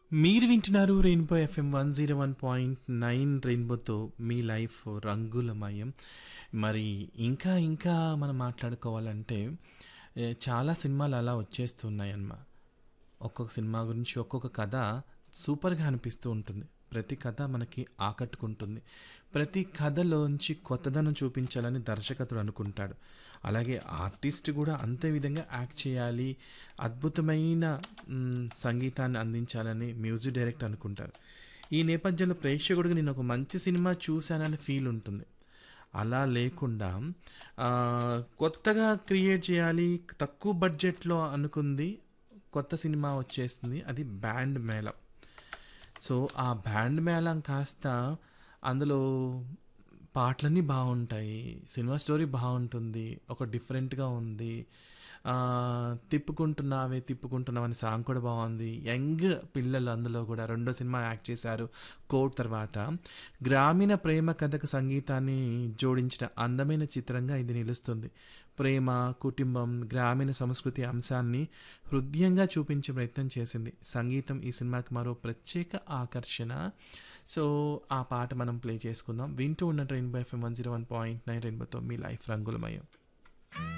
మీరు వింటున్నారు Rainbow FM one zero one point nine రెయిన్బోతో మీ లైఫ్ రంగులమయం మరి ఇంకా ఇంకా మనం మాట్లాడుకోవాలంటే ఏ, చాలా సినిమాలు అలా వచ్చేస్తున్నాయి అన్నమా ఒక్కొక్క సినిమా గురించి ఒక్కొక్క కథ సూపర్గా అనిపిస్తూ ఉంటుంది ప్రతి కథ మనకి ఆకట్టుకుంటుంది ప్రతి కథలోంచి కొత్తదనం చూపించాలని దర్శకతుడు అనుకుంటాడు అలాగే ఆర్టిస్ట్ కూడా అంతే విధంగా యాక్ట్ చేయాలి అద్భుతమైన మ్, సంగీతాన్ని అందించాలని మ్యూజిక్ డైరెక్టర్ అనుకుంటారు ఈ నేపథ్యంలో ప్రేక్షకుడికి నేను ఒక మంచి సినిమా చూశానని ఫీల్ ఉంటుంది అలా లేకుండా ఆ, కొత్తగా క్రియేట్ చేయాలి తక్కువ బడ్జెట్లో అనుకుంది కొత్త సినిమా వచ్చేస్తుంది అది బ్యాండ్ మేళం సో ఆ బ్యాండ్ మేళం కాస్త అందులో పాటలన్నీ బాగుంటాయి సినిమా స్టోరీ బాగుంటుంది ఒక డిఫరెంట్గా ఉంది ఆ, తిప్పుకుంటున్నావే తిప్పుకుంటున్నావు అనే సాంగ్ కూడా బాగుంది యంగ్ పిల్లలు అందులో కూడా రెండో సినిమా యాక్ట్ చేశారు కోడ్ తర్వాత గ్రామీణ ప్రేమ కథకు సంగీతాన్ని జోడించిన అందమైన చిత్రంగా ఇది నిలుస్తుంది ప్రేమ కుటుంబం గ్రామీణ సంస్కృతి అంశాన్ని హృదయంగా చూపించే ప్రయత్నం చేసింది సంగీతం ఈ సినిమాకి మరో ప్రత్యేక ఆకర్షణ సో ఆ పాట మనం ప్లే చేసుకుందాం వింటూ ఉన్న Rainbow FM one zero one point nine రెయిన్బోతో మీ లైఫ్ రంగులమయం